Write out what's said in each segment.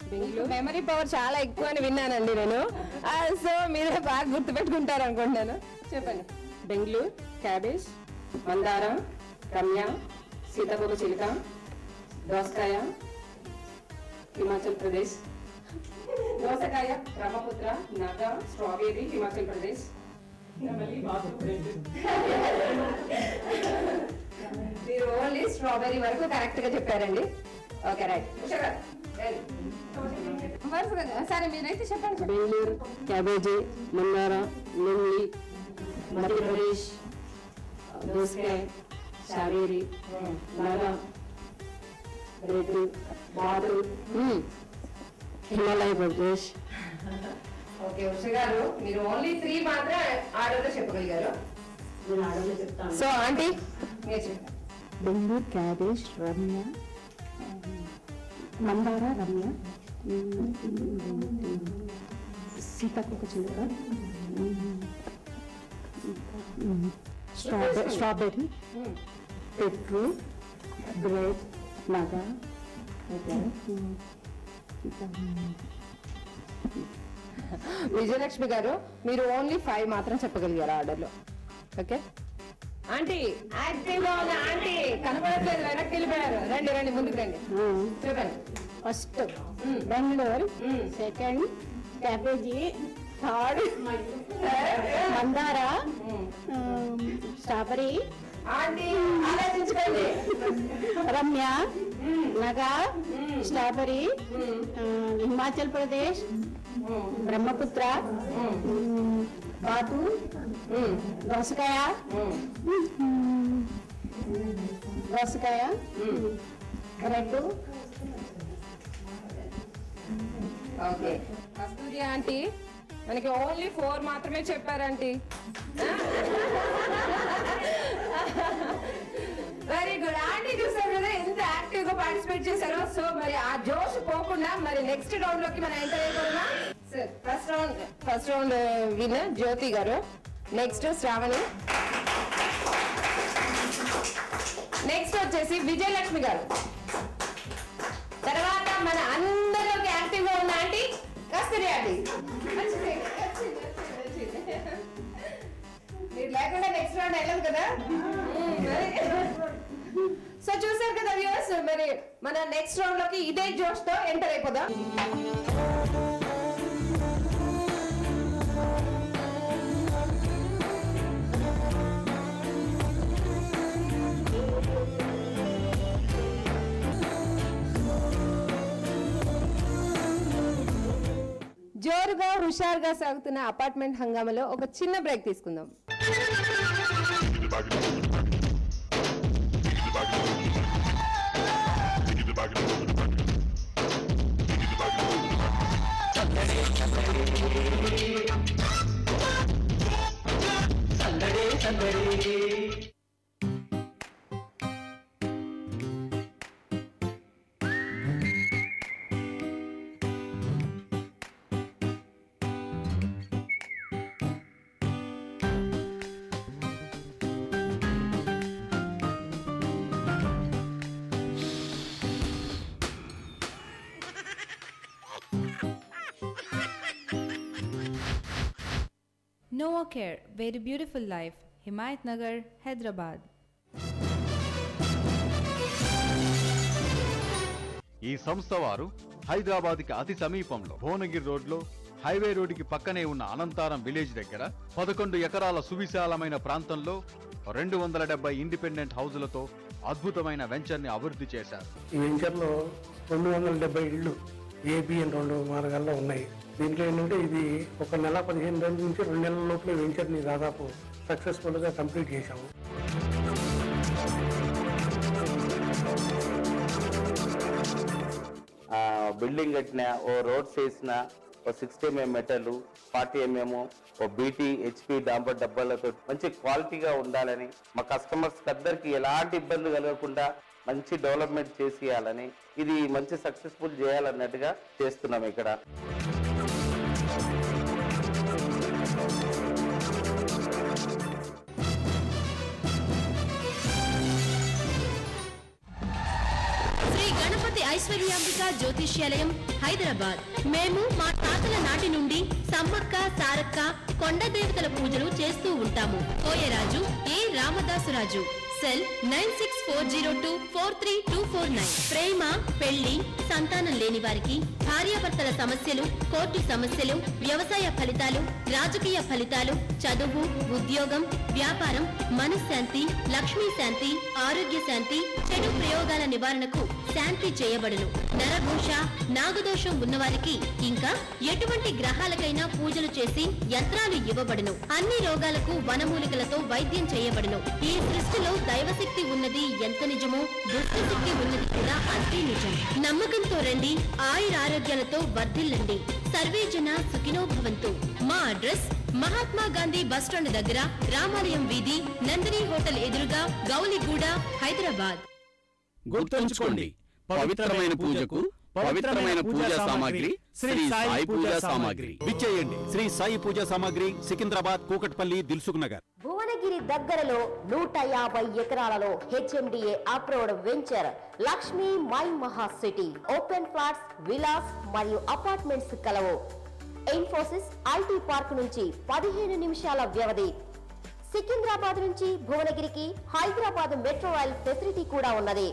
మీకు memory power చాలా ఎక్కువ అని విన్నానండి నేను ఆ, సో మీరే బాగా గుర్తుపెట్టుకుంటారు అనుకుంటున్నాను చెప్పండి బెంగళూరు క్యాబేజ్ మందారం రమ్య సీతాకోక చిలుక దోసకాయ హిమాచల్ ప్రదేశ్ దోసకాయ బ్రహ్మపుత్ర నగ స్ట్రాబెర్రీ హిమాచల్ ప్రదేశ్ మీరు ఓన్లీ స్ట్రాబెరీ వరకు కరెక్ట్ గా చెప్పారండి ఓకే రైట్ వరుసగా సరే మీరైతే చెప్పండి బెంగళూరు క్యాబేజీ మందార నెల్లి మధ్యప్రదేశ్ దోసకాయ స్ట్రాబెర్రీ నగ రెడ్ బాదు హిమాలయ ప్రదేశ్ ఓకే ఉష గారు మీరు ఓన్లీ త్రీ మాత్రం ఆర్డర్ లో చెప్పగలిగారు నేను ఆడలో చెప్తాను సో ఆంటీ మీరు చెప్పండి బెంగళూరు క్యాబేజ్ రమ్య మందార రమ్య సీతాకోక చిలుక స్ట్రాబెరీ స్ట్రాబెర్రీ పెట్రు బ్రెడ్ నగ విజయలక్ష్మి గారు మీరు ఓన్లీ ఫైవ్ మాత్రం చెప్పగలిగారు ఆర్డర్ లో ఓకే ఆంటీ యాక్టివ్ గా ఉన్న ఆంటీ కనపడట్లేదు వెనక్కి వెళ్ళిపోయారు రండి రండి ముందుకు రండి చెప్పండి first Bengaluru second cabbage third మందార స్ట్రాబెరీ ఆంటీ ఆలోచించుకోండి రమ్య నగా స్ట్రాబెరీ ఆ, హిమాచల్ ప్రదేశ్ బ్రహ్మపుత్ర బాతు దోసకాయ దోసకాయ రెడ్ ఓకే కస్తూరి ఆంటీ మనకి ఓన్లీ ఫోర్ మాత్రమే చెప్పారు ఆంటీ వెరీ గుడ్ ఆంటీ చూసారు కదా ఎంత యాక్టివ్ గా పార్టిసిపేట్ చేశారో సో మరి ఆ జోష్ పోకుండా మరి నెక్స్ట్ రౌండ్ లోకి మనం ఎంటర్ అయిపోతున్నా sir first round first round winner Jyothi garu next Shravani next వచ్చేసి విజయలక్ష్మి గారు తర్వాత మన అందరిలోకి యాక్టివ్ గా ఉన్న ఆంటీ కస్తూరి ఆంటీ వచ్చింది, వచ్చింది, వచ్చింది, వచ్చింది. మీరు లేకుండా నెక్స్ట్ రౌండ్ వెళ్ళదు కదా సో చూసారు కదా వ్యూవర్స్ మరి మన నెక్స్ట్ రౌండ్ లోకి ఇదే జోష్ తో ఎంటర్ అయిపోదాం జోరుగా హుషారుగా సాగుతున్న అపార్ట్మెంట్ హంగామాలో ఒక చిన్న బ్రేక్ తీసుకుందాం Noah Care, very beautiful life, Himayat Nagar, Hyderabad. ఈ సంస్థ వారు హైదరాబాద్కి అతి సమీపంలో భువనగిరి రోడ్లో హైవే రోడ్డుకి పక్కనే ఉన్న అనంతారం విలేజ్ దగ్గర పదకొండు ఎకరాల సువిశాలమైన ప్రాంతంలో రెండు వందల డెబ్బై ఇండిపెండెంట్ హౌజులతో అద్భుతమైన వెంచర్ని అభివృద్ధి చేశారు ఈ వెంచర్లో రెండు వందల డెబ్బై ఇళ్ళు ఏబి అని రెండు మార్గాల్లో ఉన్నాయి దీంట్లో ఏంటంటే ఇది ఒక నెల పదిహేను రోజుల నుంచి రెండు నెలల లోపల ఈ వెంచర్ని దాదాపు సక్సెస్ఫుల్గా కంప్లీట్ చేశాము ఆ, బిల్డింగ్ కట్టిన ఓ రోడ్స్ వేసిన ఓ sixty MM metal forty MM ఓ బీటీ హెచ్పి డాంబర్ డబ్బాలతో మంచి క్వాలిటీగా ఉండాలని మా కస్టమర్స్ అందరికి ఎలాంటి ఇబ్బంది కలగకుండా మంచి డెవలప్మెంట్ చేసేయాలని ఇది మంచి సక్సెస్ఫుల్ చేయాలన్నట్టుగా చేస్తున్నాం ఇక్కడ శ్రీ గణపతి ఐస్ ఐశ్వర్యాంబిక జ్యోతిష్యాలయం హైదరాబాద్ మేము మా తాతల నాటి నుండి సమ్మక్క సారక్క కొండ దేవతల పూజలు చేస్తూ ఉంటాము Koyaraju A Ramadasuraju cell nine six four zero two four three two four nine ప్రేమ పెళ్లి సంతానం లేని వారికి భార్యాభర్తల సమస్యలు కోర్టు సమస్యలు వ్యవసాయ ఫలితాలు రాజకీయ ఫలితాలు చదువు ఉద్యోగం వ్యాపారం మనశ్శాంతి లక్ష్మీ శాంతి ఆరోగ్య శాంతి చెడు ప్రయోగాల నివారణకు శాంతి చేయబడును నరఘోష నాగదోషం ఉన్నవారికి ఇంకా ఎటువంటి గ్రహాలకైనా పూజలు చేసి యంత్రాలు ఇవ్వబడును అన్ని రోగాలకు వనమూలికలతో వైద్యం చేయబడును ఈ సృష్టిలో దైవశక్తి ఉన్నది ఎంత నిజమో దుష్టశక్తి ఉన్నది కూడా అంతే నిజం నమ్మకంతో రండి ఆయురారోగ్యాలతో వర్ధిల్లండి సర్వే జన సుఖినో భవంతు మా అడ్రస్ మహాత్మా గాంధీ బస్టాండ్ దగ్గర రామాలయం వీధి నందిని హోటల్ ఎదురుగా గౌలిగూడ హైదరాబాద్ గుర్తుంచుకోండి పవిత్రమైన పూజకు పవిత్రమైన పూజా సామాగ్రి శ్రీ సాయి పూజా సామాగ్రి విచ్చేయండి శ్రీ సాయి పూజా సామాగ్రి సికింద్రాబాద్ కూకట్పల్లి దిల్సుఖ్ నగర్ భువనగిరి దగ్గరలో నూట యాభై ఎకరాలలో H M D A approved venture Lakshmi my Maha city open flats villas మరియు అపార్ట్మెంట్స్ కలవు ఇన్ఫోసిస్ ఐటీ పార్క్ నుంచి పదిహేను నిమిషాల వ్యవధి సికింద్రాబాద్ నుంచి భువనగిరికి హైదరాబాద్ మెట్రో రైల్ ఫెసిలిటీ కూడా ఉన్నది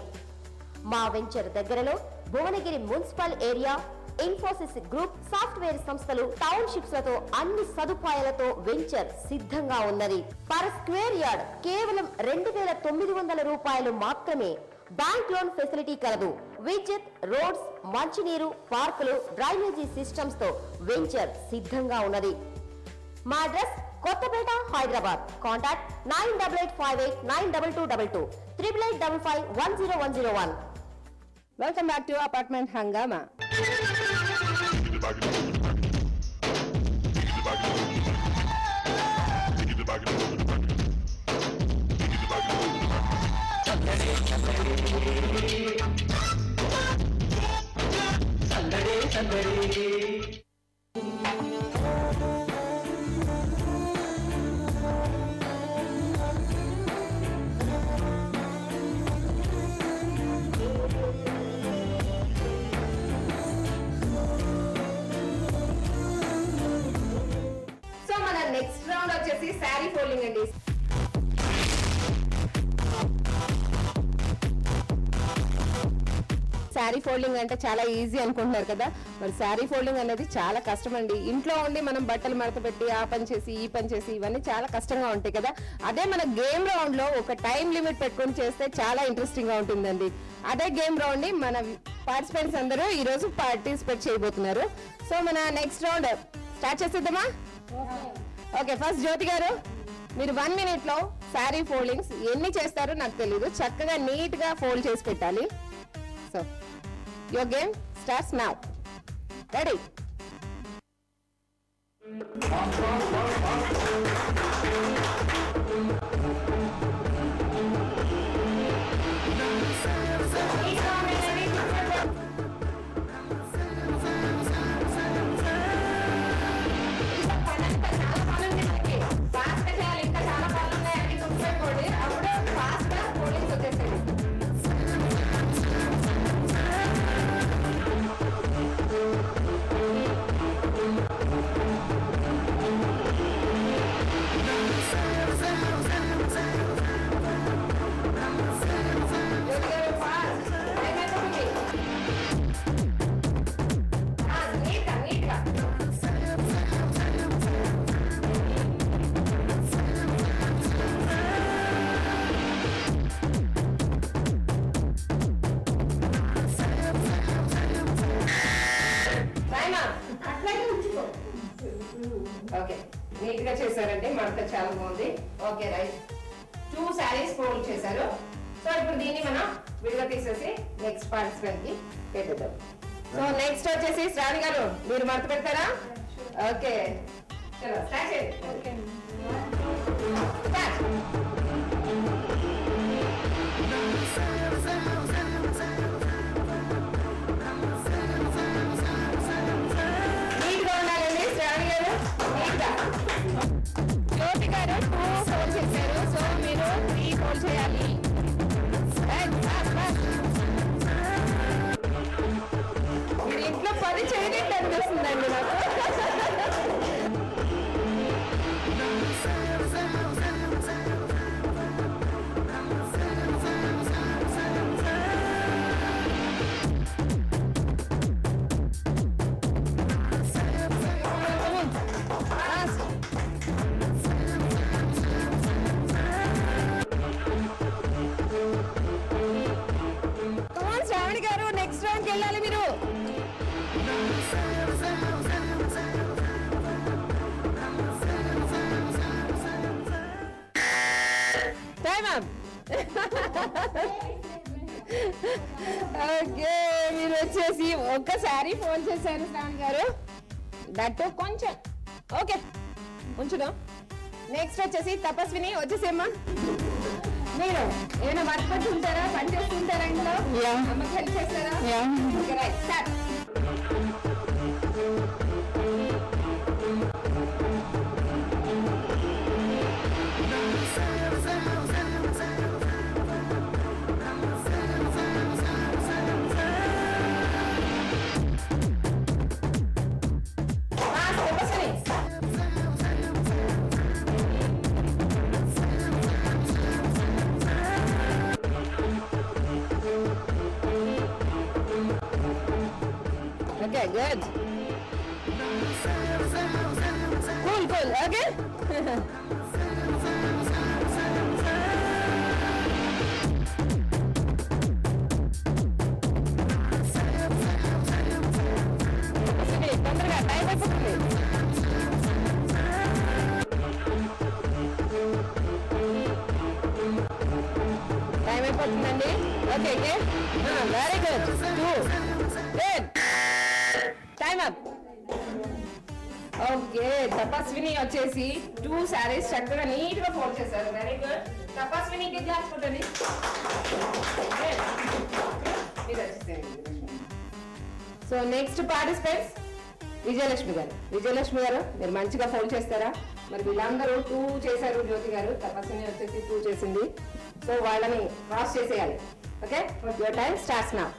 మా వెంచర్ దగ్గరలో Bhuvanagiri municipal area Infosys group software సంస్థలు టౌన్షిప్స్ లతో అన్ని సదుపాయాలతో వెంచర్ సిద్ధంగా ఉన్నది పర్ స్క్వేర్ యార్డ్ కేవలం రెండు వేల తొమ్మిది వందల రూపాయలు మాత్రమే బ్యాంక్ లోన్ ఫెసిలిటీ కలదు విద్యుత్ రోడ్స్ మంచినీరు పార్కులు డ్రైనేజీ సిస్టమ్స్ తో వెంచర్ సిద్ధంగా ఉన్నది మా address Kothapet Hyderabad contact nine double eight five eight nine double two double two triple eight double five one zero one zero one welcome back to apartment హంగామా so మన నెక్స్ట్ రౌండ్ వచ్చేసి sari folding అండి sari folding అంటే చాలా easy అనుకుంటున్నారు కదా మరి sari folding అనేది చాలా కష్టం అండి ఇంట్లో ఉండి మనం బట్టలు మడత పెట్టి ఆ పని చేసి ఈ పని చేసి ఇవన్నీ చాలా కష్టంగా ఉంటాయి కదా అదే మన గేమ్ రౌండ్ లో ఒక టైం లిమిట్ పెట్టుకొని చేస్తే చాలా ఇంట్రెస్టింగ్ గా ఉంటుందండి అదే గేమ్ రౌండ్ ని మన పార్టిసిపెంట్స్ అందరూ ఈ రోజు పార్టిసిపేట్ చేయబోతున్నారు సో మన నెక్స్ట్ రౌండ్ స్టార్ట్ చేసేద్దామా ఓకే ఫస్ట్ జ్యోతి గారు మీరు వన్ మినిట్ లో శారీ ఫోల్డింగ్స్ ఎన్ని చేస్తారో నాకు తెలియదు చక్కగా నీట్ గా ఫోల్డ్ చేసి పెట్టాలి so your game starts now ready fast చేయాలి ఇంకా చాలా పనులు ఉన్నాయండి గుర్తుపెట్టుకోండి అప్పుడు ఫాస్ట్ గా ఫోల్డింగ్స్ వచ్చేస్తాయి జ్యోతి గారు ఫాస్ట్ టైం అయిపోతుంది ఆ, నీట్గా నీట్గా రాయమా అట్లాగే ఉంచుకో ఓకే నీట్ గా చేశారండి మడత చాలా బాగుంది okay right two saris fold చేశారు సో ఇప్పుడు దీన్ని మనం విడిగా తీసేసి నెక్స్ట్ పార్టిసిపెంట్ కి పెట్టేద్దాం సో నెక్స్ట్ వచ్చేసి శ్రావణి గారు మీరు మడత పెడతారా ఓకే చలో స్టార్ట్ చేయండి స్టార్ట్ నీట్ గా ఉండాలండి శ్రావణి గారు నీట్ గా జ్యోతి గారు టూ ఫోల్డ్ చేశారు సో మీరు త్రీ ఫోల్డ్ చేయాలి Right, fast, fast. ఉందండి నాకు కమాన్ శ్రావణి గారు నెక్స్ట్ రౌండ్కి వెళ్ళాలి మీరు టైమ్ అప్ ఓకే మీరు వచ్చేసి ఒక్కసారి ఫోన్ చేశారు శ్రావణి గారు దట్ కొంచెం ఓకే ఉంచుదాం నెక్స్ట్ వచ్చేసి తపస్విని వచ్చేసేమ్మా మీరు ఏమైనా వర్క్ పట్టి ఉంటారా పని చేస్తుంటారా ఇంట్లో అమ్మకి హెల్ప్ చేస్తారా right start Tapaswini Okay, good. Cool, cool. Okay. సరే, తొందరగా టైం అయిపోతుంది టైం అయిపోతుందండి okay okay very good too good time up okay Tapaswini వచ్చేసి టూ శారీస్ చక్కగా నీట్ గా ఫోల్డ్ చేశారు వెరీ గుడ్ తపస్వినికి గ్లాస్ కొట్టండి so next participants Vijayalakshmi garu Vijayalakshmi గారు మీరు మంచిగా ఫోల్డ్ చేస్తారా మరి వీళ్ళందరూ టూ చేశారు జ్యోతి గారు తపస్విని వచ్చేసి టూ చేసింది సో వాళ్ళని క్రాస్ చేసేయాలి ఓకే యువర్ టైం స్టార్ట్స్ నా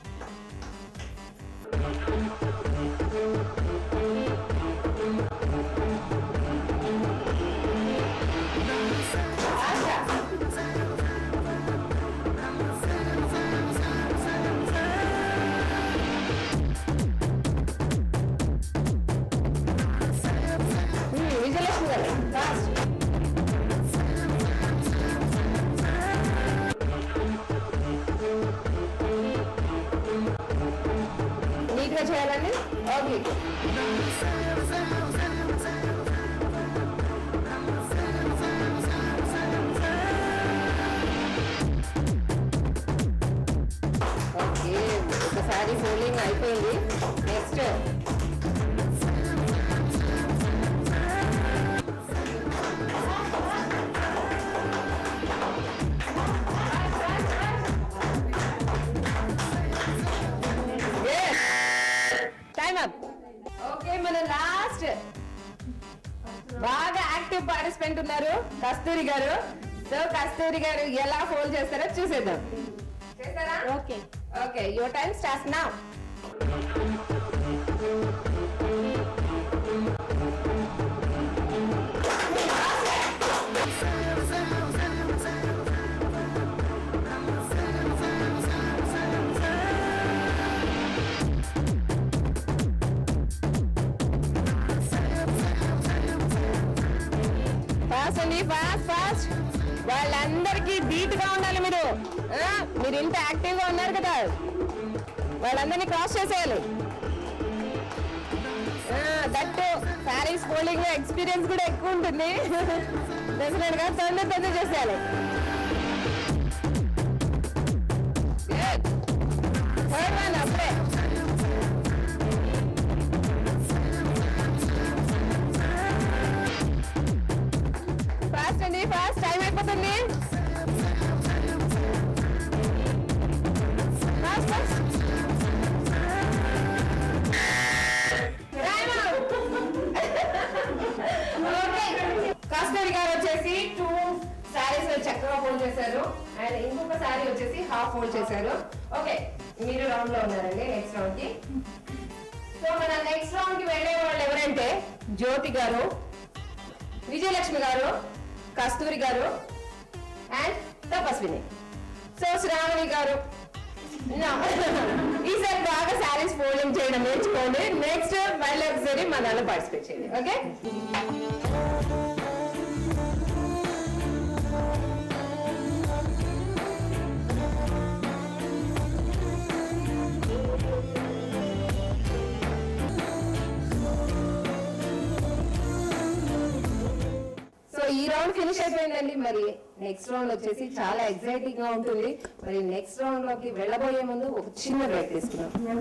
విజయలక్ష్మి గారు ఫాస్ట్ నీట్ గా చేయాలండి ఓకే ఓకే ఒకసారి ఫోల్డింగ్ అయిపోయింది నెక్స్ట్ టైమ్ అప్ ఓకే మన లాస్ట్ బాగా యాక్టివ్ పార్టిసిపెంట్ ఉన్నారు కస్తూరి గారు సో కస్తూరి గారు ఎలా ఫోల్డ్ చేస్తారో చూసేద్దాం చేస్తారా okay okay your time start now fast అండి ఫాస్ట్ ఫాస్ట్ వాళ్ళందరికీ ధీట్ గా ఉండాలి మీరు ఆ, మీరు ఇంత యాక్టివ్ గా ఉన్నారు కదా వాళ్ళందరినీ క్రాస్ చేసేయాలి దట్టు శారీస్ ఫోల్డింగ్ లో ఎక్స్పీరియన్స్ కూడా ఎక్కువ ఉంటుంది డెఫినెట్ గా తొందర తొందర చేసేయాలి థర్డ్ వన్ అప్పుడే ఫాస్ట్ అండి ఫాస్ట్ టైం అయిపోతుంది ఫాస్ట్ ఫాస్ట్ కస్తూరి గారు వచ్చేసి టూ శారీస్ చక్కగా ఫోల్డ్ చేశారు అండ్ ఇంకొక శారీ వచ్చేసి హాఫ్ ఫోల్డ్ చేశారు ఓకే మీరు రౌండ్ లో ఉన్నారండి నెక్స్ట్ రౌండ్ కి సో మన నెక్స్ట్ నెక్స్ట్ రౌండ్ కి వెళ్ళే వాళ్ళు ఎవరంటే జ్యోతి గారు విజయలక్ష్మి గారు కస్తూరి గారు అండ్ తపస్విని సో శ్రావణి గారు No. ఈసారి బాగా శారీస్ ఫోల్డింగ్ చేయడం నేర్చుకోండి నెక్స్ట్ మళ్ళీ ఒకసారి మా దాంట్లో పార్టిసిపేట్ చేయండి ఓకే సో ఈ రౌండ్ ఫినిష్ అయిపోయిందండి మరి నెక్స్ట్ రౌండ్ వచ్చేసి చాలా ఎక్సైటింగ్ గా ఉంటుంది మరి నెక్స్ట్ రౌండ్ లోకి వెళ్ళబోయే ముందు ఒక చిన్న బ్రేక్ తీసుకున్నాం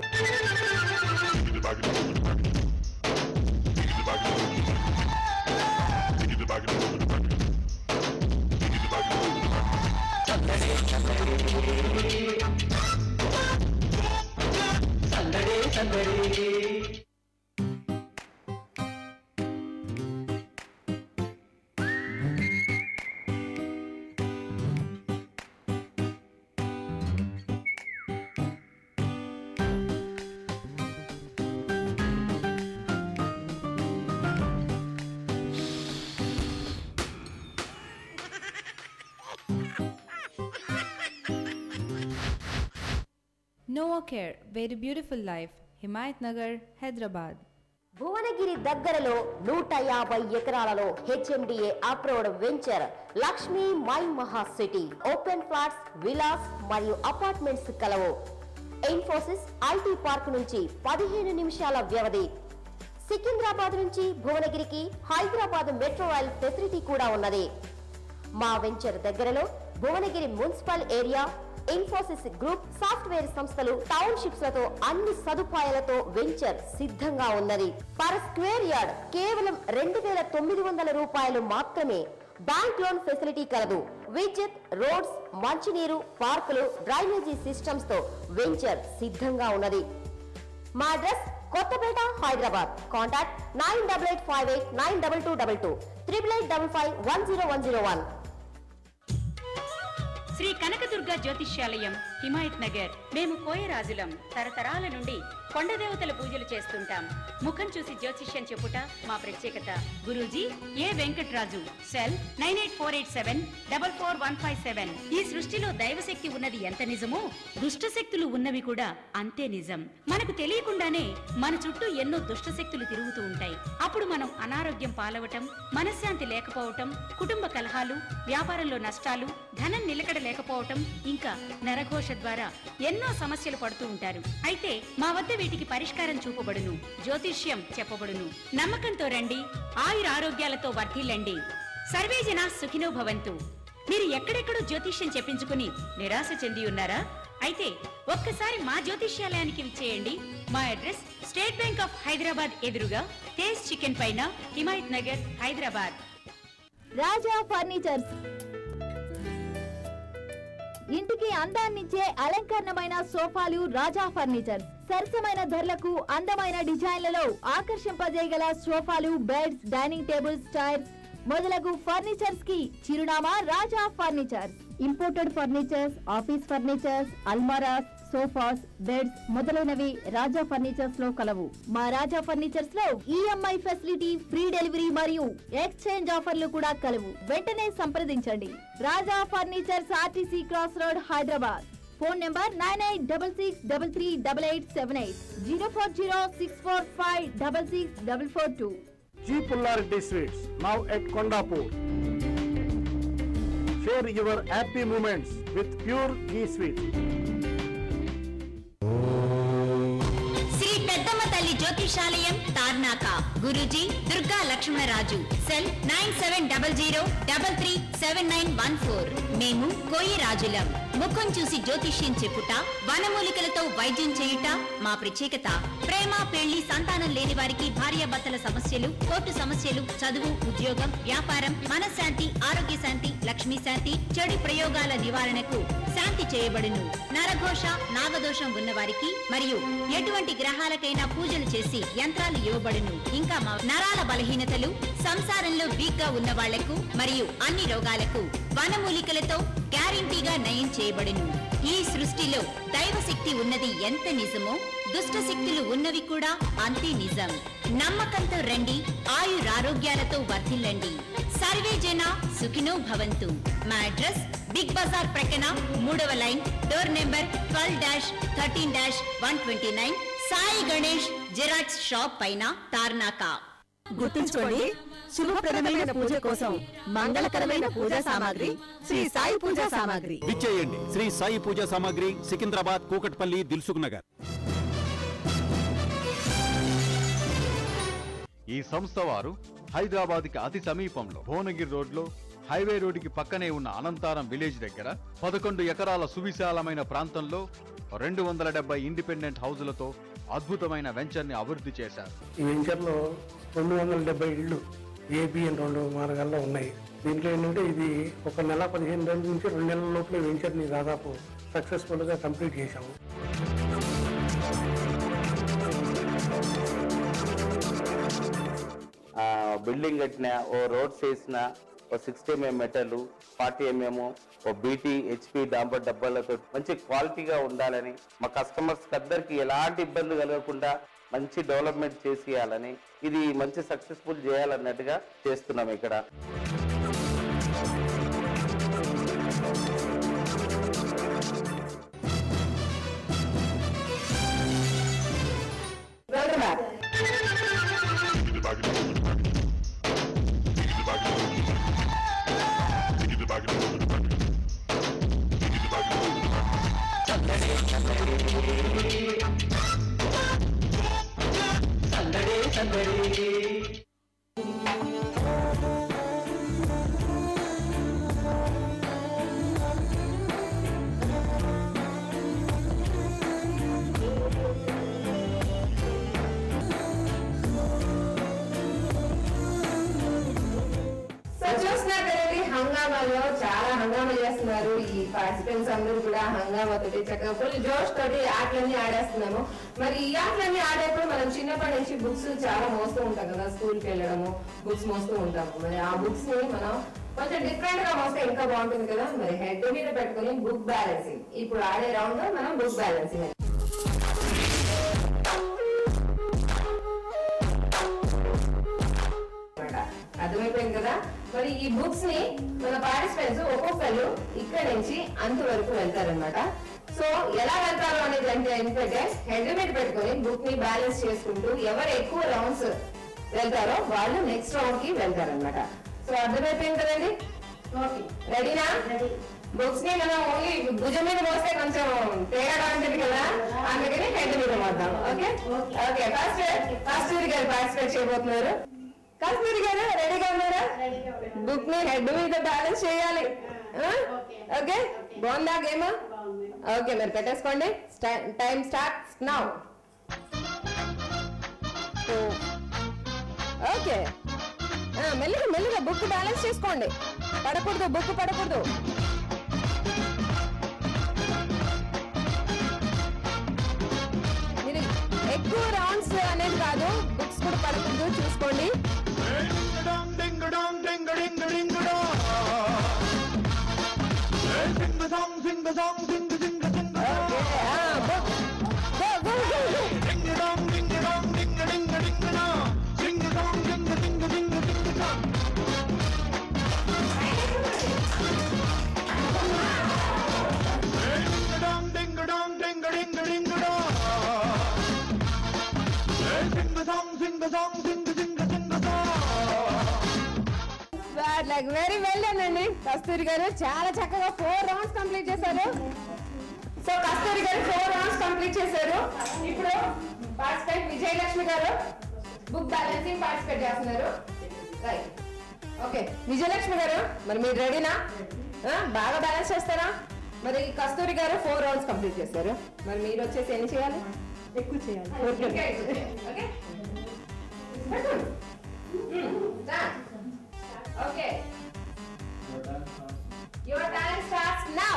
Noah Care, very beautiful life. Himayat Nagar, Hyderabad. Bhuvanagiri దగ్గరలో నూట యాభై ఎకరాలలో H M D A approved venture Lakshmi my Maha city open flats villas మరియు అపార్ట్మెంట్స్ కలవు ఇన్ఫోసిస్ ఐటీ పార్క్ నుంచి పదిహేను నిమిషాల వ్యవధి సికింద్రాబాద్ నుంచి భువనగిరికి హైదరాబాద్ మెట్రో రైల్ ఫెసిలిటీ కూడా ఉన్నది మా వెంచర్ దగ్గరలో Bhuvanagiri municipal area Infosys group software సంస్థలు టౌన్షిప్స్ లతో అన్ని సదుపాయాలతో వెంచర్ సిద్ధంగా ఉన్నది పర్ స్క్వేర్ యార్డ్ కేవలం రెండు వేల తొమ్మిది వందల రూపాయలు మాత్రమే బ్యాంక్ లోన్ ఫెసిలిటీ కలదు విద్యుత్ రోడ్స్ మంచినీరు పార్కులు డ్రైనేజీ సిస్టమ్స్ తో వెంచర్ సిద్ధంగా ఉన్నది మా address Kothapet Hyderabad contact nine double eight five eight nine double two double two triple eight double five one zero one zero one Sri Kanakadurga జ్యోతిష్యాలయం హిమాయత్ నగర్ మేము కోయరాజులం తరతరాల నుండి కొండదేవతల పూజలు చేస్తుంటాం ముఖం చూసి జ్యోతిష్యం చెప్పుట మా ప్రత్యేకత Guruji A Venkatraju cell nine eight four eight seven double four one five seven ఈ సృష్టిలో దైవశక్తి ఉన్నది ఎంత నిజమో దుష్ట శక్తులు ఉన్నవి కూడా అంతే నిజం మనకు తెలియకుండానే మన చుట్టూ ఎన్నో దుష్ట శక్తులు తిరుగుతూ ఉంటాయి అప్పుడు మనం అనారోగ్యం పాలవటం మనశ్శాంతి లేకపోవటం కుటుంబ కలహాలు వ్యాపారంలో నష్టాలు ధనం నిలకడ లేకపోవటం ఇంకా నరఘోష ద్వారా ఎన్నో సమస్యలు పడుతూ ఉంటారు అయితే మా వద్ద వీటికి పరిష్కారం చూపబడును జ్యోతిష్యం చెప్పబడును నమ్మకంతో రండి ఆయుర ఆరోగ్యాలతో వర్ధిల్లండి సర్వే జన సుఖినో భవంతు మీరు ఎక్కడెక్కడో జ్యోతిష్యం చెప్పించుకుని నిరాశ చెంది ఉన్నారా అయితే ఒక్కసారి మా జ్యోతిష్యాలయానికి విచ్చేయండి మా address state bank of Hyderabad ఎదురుగా తేజ్ చికెన్ పైన హిమాయత్ నగర్ హైదరాబాద్ రాజా ఫర్నిచర్స్ ఇంటికి అందాన్నిచ్చే అలంకరణమైన సోఫాలు రాజా ఫర్నిచర్స్ సరసమైన ధరలకు అందమైన డిజైన్లలో ఆకర్షింపజేయగల సోఫాలు బెడ్స్ డైనింగ్ టేబుల్స్ చైర్స్ మొదలగు ఫర్నిచర్స్ కి చిరునామా Raja furnitures imported furnitures office furnitures అల్మారాస్ సోఫాస్ బెడ్స్ మొదలైనవి రాజా ఫర్నిచర్స్ లో కలవు మా రాజా ఫర్నిచర్స్ లో ఈఎంఐ ఫెసిలిటీ ఫ్రీ డెలివరీ మరియు ఎక్స్చేంజ్ ఆఫర్లు కూడా కలవు వెంటనే సంప్రదించండి Raja furnitures RTC cross road Hyderabad phone number nine eight double six double three double eight seven eight zero four zero six four five double six double four two G. Pullarity Sweets, now at Kondapur. Share your happy moments with pure ghee sweets. Shri Peddamma Thalli జ్యోతిషాలయం Tarnaka Guruji Durga Lakshmanaraju cell nine seven double zero double three seven nine one four మేము కోయి రాజులం ముఖం చూసి జ్యోతిష్యం చెప్పుట వనమూలికలతో వైద్యం చేయుట మా ప్రత్యేకత ప్రేమ పెళ్లి సంతానం లేని వారికి భార్యాభర్తల సమస్యలు కోర్టు సమస్యలు చదువు ఉద్యోగం వ్యాపారం మనశ్శాంతి ఆరోగ్య శాంతి లక్ష్మీ శాంతి చెడు ప్రయోగాల నివారణకు శాంతి చేయబడును నరఘోష నాగదోషం ఉన్న వారికి మరియు ఎటువంటి గ్రహాలకైనా పూజలు చేసి యంత్రాలు ఇవ్వబడును ఇంకా మా నరాల బలహీనతలు సంసారంలో వీక్ గా ఉన్న వాళ్లకు మరియు అన్ని రోగాలకు వనమూలికలతో గ్యారంటీగా నయం చేయబడును ఈ సృష్టిలో దైవశక్తి ఉన్నది ఎంత నిజమో దుష్ట శక్తులు ఉన్నవి కూడా అంతే నిజం నమ్మకంతో రండి ఆయురారోగ్యాలతో వర్ధిల్లండి సర్వే జన సుఖినో భవంతు మా అడ్రస్ బిగ్ బజార్ ప్రక్కన మూడవ line door number twelve dash thirteen dash one twenty nine Sai Ganesh xerox shop పైన తార్నాకా గుర్తుంచుకోండి శుభప్రదమైన పూజ కోసం మంగళకరమైన పూజా సామాగ్రి శ్రీ సాయి పూజా సామాగ్రి విచ్చేయండి శ్రీ సాయి పూజా సామాగ్రి సికింద్రాబాద్ కూకట్పల్లి దిల్సుఖ్ నగర్ ఈ సంస్థ వారు హైదరాబాద్కి అతి సమీపంలో భువనగిరి రోడ్లో హైవే రోడ్డుకి పక్కనే ఉన్న అనంతారం విలేజ్ దగ్గర పదకొండు ఎకరాల సువిశాలమైన ప్రాంతంలో రెండు వందల డెబ్బై ఇండిపెండెంట్ హౌజులతో అద్భుతమైన వెంచర్ని అభివృద్ధి చేశారు ఈ వెంచర్లో రెండు వందల డెబ్బై ఇళ్ళు ఏబి అని రెండు మార్గాల్లో ఉన్నాయి దీంట్లో ఏంటంటే ఇది ఒక నెల పదిహేను రోజుల నుంచి రెండు నెలల లోపల ఈ వెంచర్ని దాదాపు సక్సెస్ఫుల్గా కంప్లీట్ చేశాము ఆ, బిల్డింగ్ కట్టిన ఓ రోడ్స్ వేసిన ఓ sixty MM metal forty MM ఓ బీటీ హెచ్పి డాంబర్ డబ్బాలతో మంచి క్వాలిటీగా ఉండాలని మా కస్టమర్స్ అందరికి ఎలాంటి ఇబ్బంది కలగకుండా మంచి డెవలప్మెంట్ చేసేయాలని ఇది మంచి సక్సెస్ఫుల్ చేయాలన్నట్టుగా చేస్తున్నాం ఇక్కడ వెల్కమ్ బ్యాక్ సో చూస్తున్నారు కదండి హంగామాలో చాలా హంగామా చేస్తున్నారు ఈ పార్టిసిపెంట్స్ అందరూ కూడా హంగామా తోటి చక్కగా ఫుల్ జోష్ తోటి ఆటలన్నీ ఆడేస్తున్నాము మరి ఈ ఆటలన్నీ ఆడేప్పుడు మనం చిన్నప్పటి నుంచి బుక్స్ చాలా మోస్తూ ఉంటాం కదా స్కూల్ కి వెళ్ళడము బుక్స్ మోస్తూ ఉంటాము మరి ఆ బుక్స్ ని మనం కొంచెం డిఫరెంట్ గా మోస్తే ఇంకా బాగుంటుంది కదా మరి హెడ్ మీద పెట్టుకుని బుక్ బ్యాలెన్సింగ్ ఇప్పుడు ఆడే రౌండ్ మనం బుక్ బ్యాలెన్సింగ్ అన్నమాట. అర్థమైపోయింది కదా మరి ఈ బుక్స్ ని మన పార్టిసిపెంట్స్ ఒక్కొక్కరు ఇక్కడ నుంచి అంత వరకు వెళ్తారనమాట సో ఎలా వెళ్తారు అనేది అంటే ఏంటంటే హెడ్ మీద పెట్టుకొని బుక్ ని బ్యాలెన్స్ చేసుకుంటూ ఎవరు ఎక్కువ రౌండ్స్ వెళ్తారో వాళ్ళు నెక్స్ట్ రౌండ్ కి వెళ్తారనమాట సో అర్థమైపోయింది కదండి రెడీనా బుక్స్ ని మనం ఓన్లీ భుజం మీద మోస్తే కొంచెం తేడా ఉంటుంది కదా అందుకని హెడ్ మీద మోద్దాం ఓకే ఓకే ఫస్ట్ ఫస్ట్ గారు పార్టిసిపేట్ చేయబోతున్నారు కస్తూరి గారు రెడీగా ఉన్నారా బుక్ ని హెడ్ మీద బ్యాలెన్స్ చేయాలి ఆ? ఓకే బాగుందా గేమ్ ఓకే మరి పెట్టేసుకోండి టైం స్టార్ట్ నౌ ఓకే ఆ, మెల్లిగా మెల్లిగా బుక్ బ్యాలెన్స్ చేసుకోండి పడకూడదు బుక్ పడకూడదు మీరు ఎక్కువ రౌండ్స్ అనేది కాదు బుక్స్ కూడా పడకూడదు చూసుకోండి లైక్ వెరీ వెల్ అండి కస్తూరి గారు చాలా చక్కగా ఫోర్ రౌండ్స్ కంప్లీట్ చేశారు so Kasturi garu four rounds complete చేశారు ఇప్పుడు participate Vijayalakshmi garu book balancing participate చేస్తున్నారు రైట్ ఓకే విజయలక్ష్మి గారు మరి మీరు రెడీనా ఆ, బాగా బ్యాలెన్స్ చేస్తారా మరి కస్తూరి గారు ఫోర్ రౌండ్స్ కంప్లీట్ చేశారు మరి మీరు వచ్చేసి ఎన్ని చేయాలి ఎక్కువ చేయాలి okay okay your talent starts now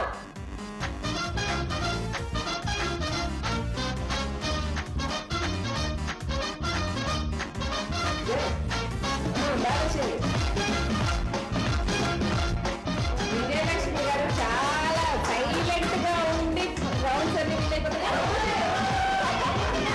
Vijayalakshmi garu చాలా సైలెంట్ గా ఉండి రౌండ్స్ అన్ని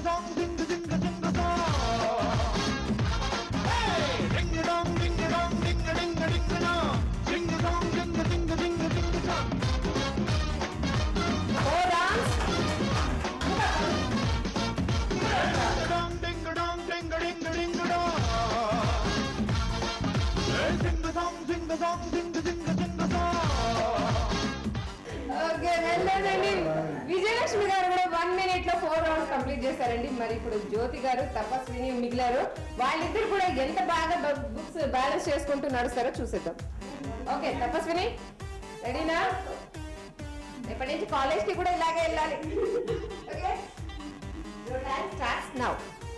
ఓకే వెళ్ళండి విజయలక్ష్మి గారు కూడా వన్ మినిట్ లో ఫోర్ రౌండ్స్ కంప్లీట్ చేశారండి మరి ఇప్పుడు జ్యోతి గారు తపస్విని మిగిలారు వాళ్ళిద్దరు కూడా ఎంత బాగా బుక్స్ బ్యాలెన్స్ చేసుకుంటూ నడుస్తారో చూసేద్దాం ఓకే తపస్విని రెడీనా రేపటి నుంచి కాలేజ్ కి కూడా ఇలాగే వెళ్ళాలి ఓకే స్టార్ట్స్ నౌ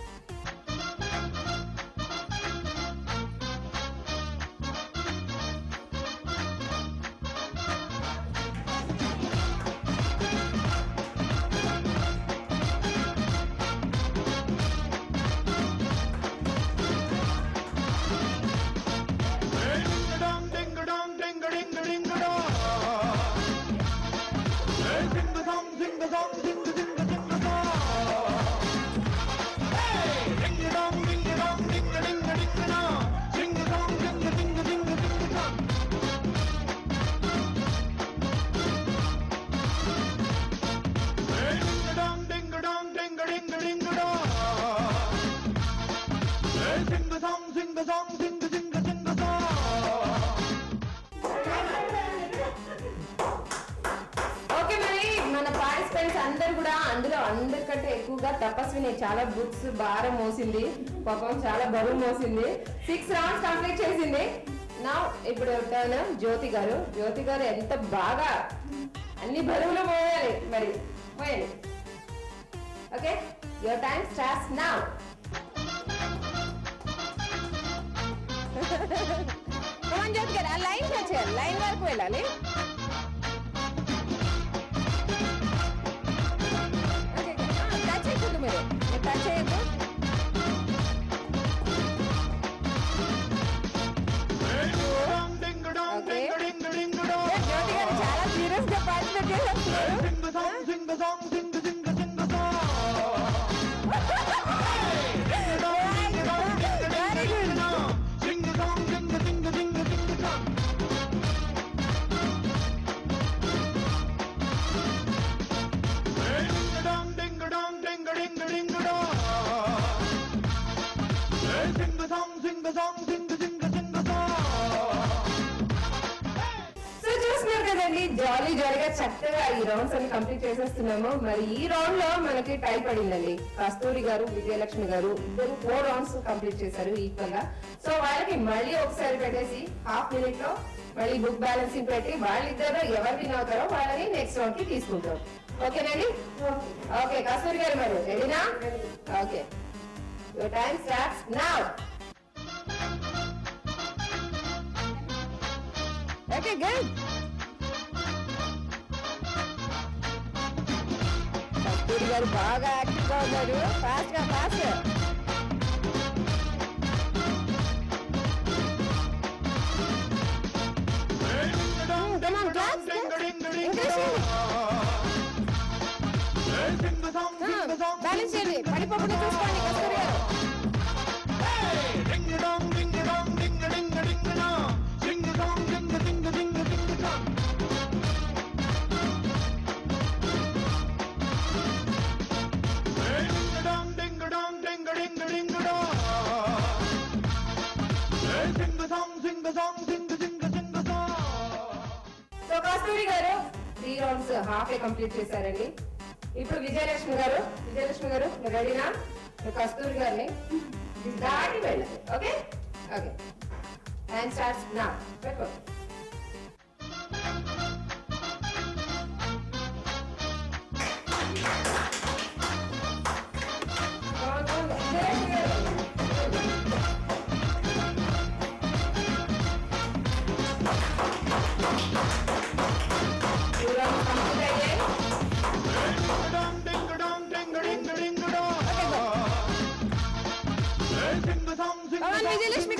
ఓకే మరి మన పార్టిసిపెంట్స్ అందరు కూడా అందులో అందరికంటే ఎక్కువగా తపస్విని చాలా బుక్స్ భారం మోసింది పాపం చాలా బరువు మోసింది సిక్స్ రౌండ్స్ కంప్లీట్ చేసింది నా ఇప్పుడు టర్న్ జ్యోతి గారు జ్యోతి గారు ఎంత బాగా అన్ని బరువులు మోయాలి మరి మోయాలి okay your time starts now Jyothi garu ఆ లైన్ వచ్చారు లైన్ వరకు వెళ్ళాలి టచ్ చేయకూడదు మీరు మీరు టచ్ చేయొద్దు ఓకే జ్యోతి గారు చాలా సీరియస్ గా పార్టిసిపేట్ చేస్తున్నారు సో చూస్తున్నారు కదండి జాలీ జాలీగా చక్కగా ఈ రౌండ్స్ అన్ని కంప్లీట్ చేసేస్తున్నాము మరి ఈ రౌండ్ లో మనకి టై పడిందండి కస్తూరి గారు విజయలక్ష్మి గారు ఇద్దరు ఫోర్ రౌండ్స్ కంప్లీట్ చేశారు ఈక్వల్ గా సో వాళ్ళకి మళ్ళీ ఒకసారి పెట్టేసి హాఫ్ మినిట్ లో మళ్ళీ బుక్ బ్యాలెన్సింగ్ పెట్టి వాళ్ళిద్దరు ఎవరు విన్ అవుతారో వాళ్ళని నెక్స్ట్ రౌండ్ కి తీసుకుంటాం ఓకేనండి ఓకే కస్తూరి గారు మరి రెడీనా okay your time starts now okay good Kasturi garu బాగా యాక్టివ్ గా ఉన్నారు ఫాస్ట్ గా ఫాస్ట్ బ్యాలెన్స్ చేయండి పడిపోకుండా చూసుకోండి కస్తూరి గారు so Kasturi garu three rounds half a complete చేశారండి ఇప్పుడు విజయలక్ష్మి గారు విజయలక్ష్మి గారు మీరు రెడీనా మీరు కస్తూరి గారిని దాటి వెళ్ళాలి ఓకే ఓకే అండ్ స్టార్ట్స్ నా పెట్టుకో విజయలక్ష్మి గారు Two rounds complete అయ్యాయి. పవన్ విజయలక్ష్మి